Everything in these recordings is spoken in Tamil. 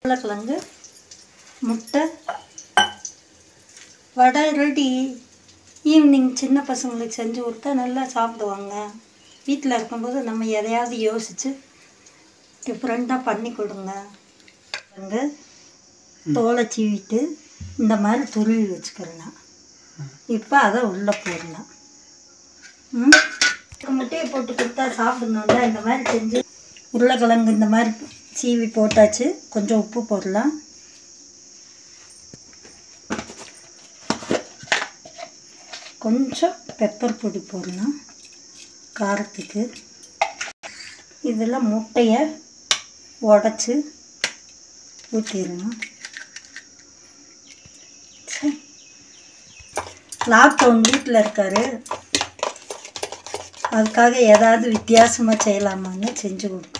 உருளைக்கிழங்கு முட்டை வடை ரெடி ஈவினிங் சின்ன பசங்களுக்கு செஞ்சு கொடுத்தா நல்லா சாப்பிடுவாங்க வீட்டில் இருக்கும்போது நம்ம எதையாவது யோசித்து டிஃப்ரெண்ட்டாக பண்ணி கொடுங்க வந்து தோலை சீவிட்டு இந்த மாதிரி துருவி வச்சுக்கிறலாம் இப்போ அதை உள்ளே போடலாம் ம் முட்டையை போட்டு கொடுத்தா சாப்பிடணும்ல இந்த மாதிரி செஞ்சு உருளைக்கிழங்கு இந்த மாதிரி சீவி போட்டாச்சு கொஞ்சம் உப்பு போடலாம் கொஞ்சம் பெப்பர் பொடி போடலாம் காரத்துக்கு இதில் முட்டையை உடச்சி ஊற்றிடலாம் சரி லாக்டவுன் வீட்டில் இருக்காரு அதுக்காக ஏதாவது வித்தியாசமாக செய்யலாமான்னு செஞ்சு கொடுக்கும்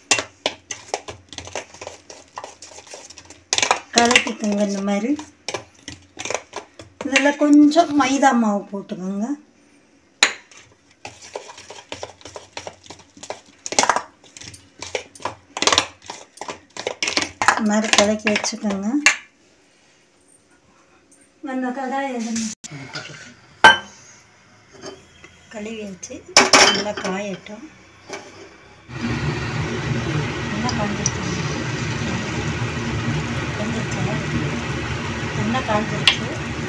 கலக்கிக்கோங்க இந்த மாதிரி இதில் கொஞ்சம் மைதா மாவு போட்டுக்கோங்க இந்த மாதிரி கலக்கி வச்சுக்கோங்க அந்த கடாய் எதுவும் கழுவி வச்சு நல்லா காயட்டும் நல்லா காஞ்சிருச்சு காஞ்சிருச்சா நல்லா காஞ்சிருச்சு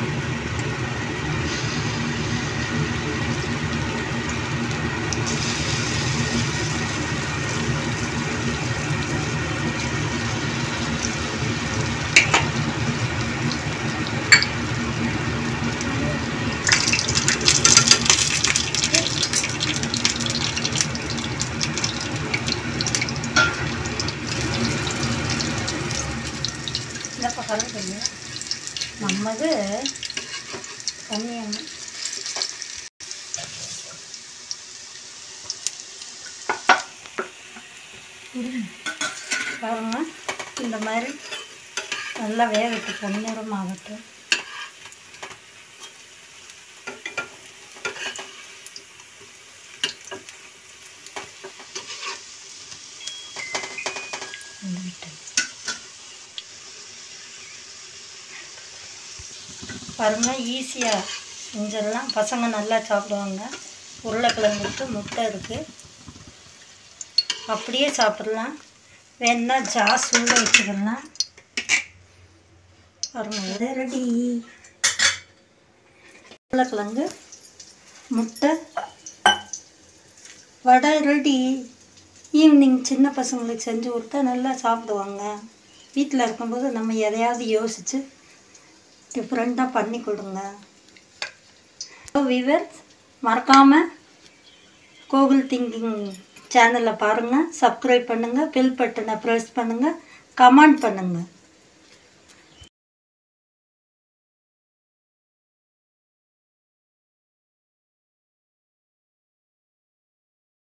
இந்த பக்கம் கொஞ்சம் நம்மது தண்ணியாக பாருங்க இந்த மாதிரி நல்லா வேகட்டு பொன்னிறம் ஆகட்டும் வந்துட்டு பாருங்கள் ஈஸியாக செஞ்சிடலாம் பசங்க நல்லா சாப்பிடுவாங்க உருளைக்கிழங்கு இருக்குது முட்டை இருக்குது அப்படியே சாப்பிட்லாம் வேணுன்னா ஜாஸ் உள்ள வச்சுக்கலாம் பாருங்கள் இதே ரெடி உருளைக்கிழங்கு முட்டை வடை ரெடி ஈவினிங் சின்ன பசங்களுக்கு செஞ்சு கொடுத்தா நல்லா சாப்பிடுவாங்க வீட்டில் இருக்கும்போது நம்ம எதையாவது யோசித்து டிஃப்ரெண்ட்டாக பண்ணி கொடுங்க விவர்ஸ் மறக்காமல் கோகுல் திங்கிங் சேனலை பாருங்கள் சப்ஸ்கிரைப் பண்ணுங்கள் பெல் பட்டனை ப்ரெஸ் பண்ணுங்கள் கமெண்ட் பண்ணுங்கள்